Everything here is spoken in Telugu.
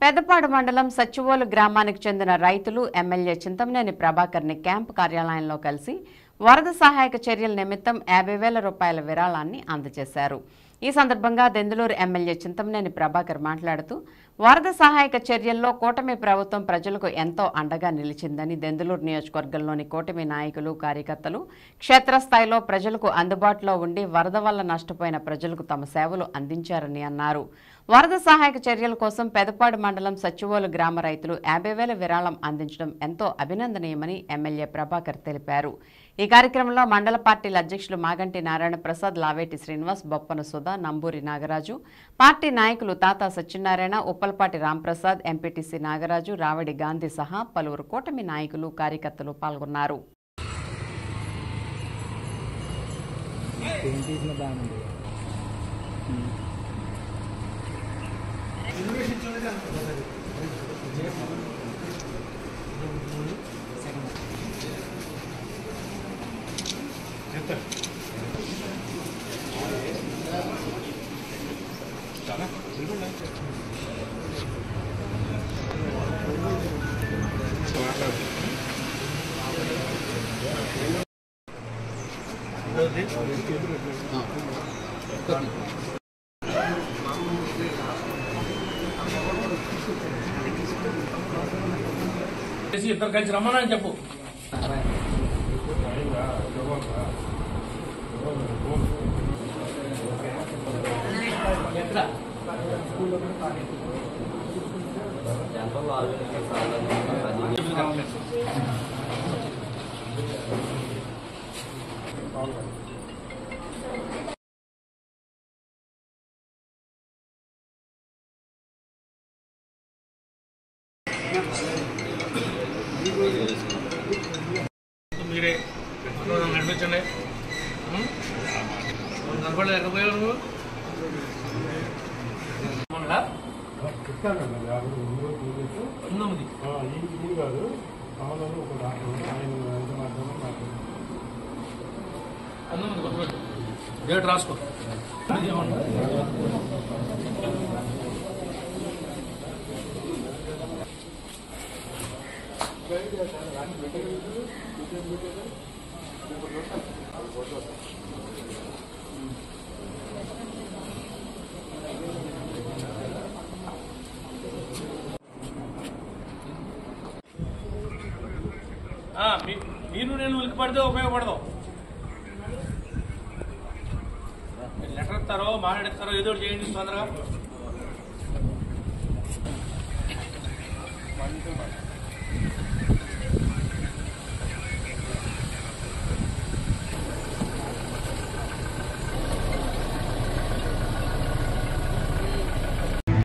పెద్దపాడు మండలం సచ్చివోలు గ్రామానికి చెందిన రైతులు ఎమ్మెల్యే చింతమనేని ప్రభాకర్ని క్యాంపు కార్యాలయంలో కలిసి వరద సహాయక చర్యల నిమిత్తం యాభై వేల రూపాయల విరాళాన్ని అందజేశారు ఈ సందర్భంగా దెందులూరు ఎమ్మెల్యే చింతమనేని ప్రభాకర్ మాట్లాడుతూ వరద సహాయక చర్యల్లో కూటమి ప్రభుత్వం ప్రజలకు ఎంతో అండగా నిలిచిందని దెందులూరు నియోజకవర్గంలోని కూటమి నాయకులు కార్యకర్తలు క్షేత్రస్థాయిలో ప్రజలకు అందుబాటులో ఉండి వరద వల్ల నష్టపోయిన ప్రజలకు తమ సేవలు అందించారని అన్నారు వరద సహాయక చర్యల కోసం పెదపాడు మండలం సచివోలు గ్రామ రైతులు యాభై వేల విరాళం అందించడం ఎంతో అభినందనీయమని ఎమ్మెల్యే ప్రభాకర్ తెలిపారు ఈ కార్యక్రమంలో మండల పార్టీల అధ్యక్షులు మాగంటి నారాయణ ప్రసాద్ లావేటి శ్రీనివాస్ బొప్పన సుధా నంబూరి నాగరాజు పార్టీ నాయకులు తాతా సత్యనారాయణ ఉప్పలపాటి రాంప్రసాద్ ఎంపీటీసీ నాగరాజు రావడి గాంధీ సహా పలువురు కూటమి నాయకులు కార్యకర్తలు పాల్గొన్నారు చేసి ఇద్దరు కలిసి రమ్మని చెప్పు ఎక్కడ మీరే నన్ను నడిపించండి ఉం? నువ్వు కనపడలేదు ఎక్కడ పోయావు నువ్వు మొన్నగా? పంతొమ్మిది కాదు కావాలని ఒక డాక్టర్ ఆయన ఎంత మాత్రమే నాకు పంతొమ్మిది కొట్టుకోండి డేట్ రాసుకో ఇది ఏమన్నా? ఆ, మీ- మీరు నేను ఉలికి పడితే ఉపయోగపడదు లెటర్ ఇస్తారో మాట్లాడిస్తారో ఏదో ఒకటి చేయండి తొందరగా